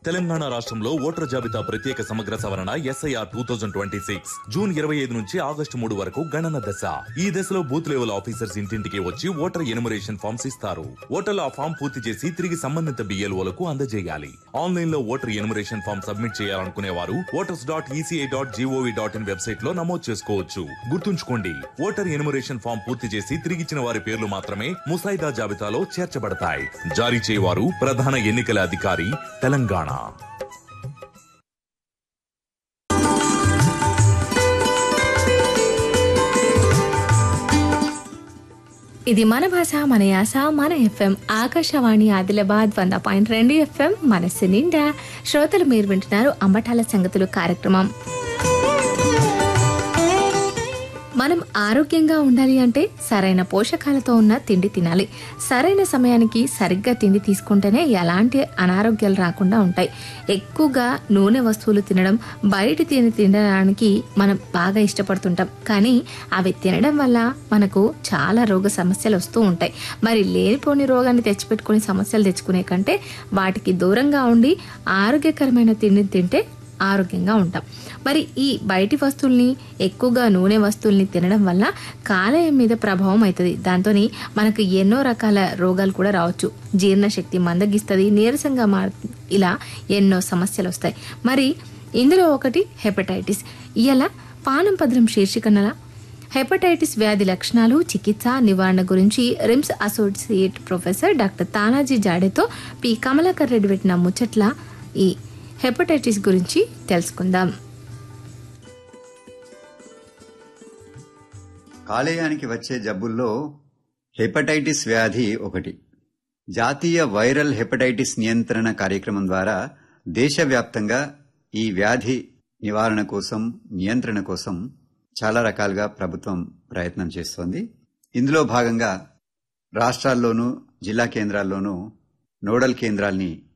తెలంగాణ రాష్ట్రంలో ఓటర్ జాబితా ప్రత్యేక సమగ్ర సవరణ SIR two thousand twenty six June ఇరవై ఐదు నుంచి ఆగస్టు మూడు వరకు గణన దశ ఈ దశలో బూత్ లెవెల్ ఆఫీసర్స్ ఇంటింటికి వచ్చి ఓటర్ ఎనుమరేషన్ ఫామ్స్ ఇస్తారు ఓటర్లు ఆ ఫామ్ పూర్తి చేసి తిరిగి సంబంధిత బిఎల్ఓలకు అందజేయాలి ఆన్లైన్ లో ఓటర్ ఎనుమరేషన్ ఫామ్ సబ్మిట్ చేయాలనుకునే వారు voters dot ECI dot GOV dot in website లో నమోదు చేసుకోవచ్చు గుర్తుంచుకోండి ఓటర్ ఎనుమరేషన్ ఫామ్ పూర్తి చేసి తిరిగిచ్చిన వారి పేర్లు మాత్రమే ముసాయిదా జాబితాలో చేర్చబడతాయి జారీ చేయవారు ప్రధాన ఎన్నికల అధికారి తెలంగాణ ఇది మన భాష మన యాస మన ఎఫ్ఎం ఆకాశవాణి ఆదిలాబాద్ వంద పాయింట్ రెండు ఎఫ్ఎం మనస్సు నిండా శ్రోతలు మీరు వింటున్నారు అంబటాల సంగతులు కార్యక్రమం మనం ఆరోగ్యంగా ఉండాలి అంటే సరైన పోషకాలతో ఉన్న తిండి తినాలి సరైన సమయానికి సరిగ్గా తిండి తీసుకుంటేనే ఎలాంటి అనారోగ్యాలు రాకుండా ఉంటాయి ఎక్కువగా నూనె వస్తువులు తినడం బయట తిని తినడానికి మనం బాగా ఇష్టపడుతుంటాం కానీ అవి తినడం వల్ల మనకు చాలా రోగ సమస్యలు వస్తూ ఉంటాయి మరి లేనిపోని రోగాన్ని తెచ్చిపెట్టుకుని సమస్యలు తెచ్చుకునే కంటే వాటికి దూరంగా ఉండి ఆరోగ్యకరమైన తిండిని తింటే ఆరోగ్యంగా ఉంటాం మరి ఈ బయటి వస్తువుల్ని ఎక్కువగా నూనె వస్తువుల్ని తినడం వల్ల కాలేయం మీద ప్రభావం అవుతుంది దాంతో మనకు ఎన్నో రకాల రోగాలు కూడా రావచ్చు జీర్ణశక్తి మందగిస్తుంది నీరసంగా మారు ఇలా ఎన్నో సమస్యలు వస్తాయి మరి ఇందులో ఒకటి హెపటైటిస్ ఇలా పానం పద్రం శీర్షికనల హెపటైటిస్ వ్యాధి లక్షణాలు చికిత్స నివారణ గురించి RIMS associate professor doctor Tanaji జాడేతో పి కమలాకర్ రెడ్డి పెట్టిన ముచ్చట్ల ఈ హెపటైటిస్ గురించి తెలుసుకుందాం కాలేయానికి వచ్చే జబ్బుల్లో హెపటైటిస్ వ్యాధి ఒకటి జాతీయ వైరల్ హెపటైటిస్ నియంత్రణ కార్యక్రమం ద్వారా దేశవ్యాప్తంగా ఈ వ్యాధి నివారణ కోసం నియంత్రణ కోసం చాలా రకాలుగా ప్రభుత్వం ప్రయత్నం చేస్తోంది ఇందులో భాగంగా రాష్ట్రాల్లోనూ జిల్లా కేంద్రాల్లోనూ నోడల్ కేంద్రాల్ని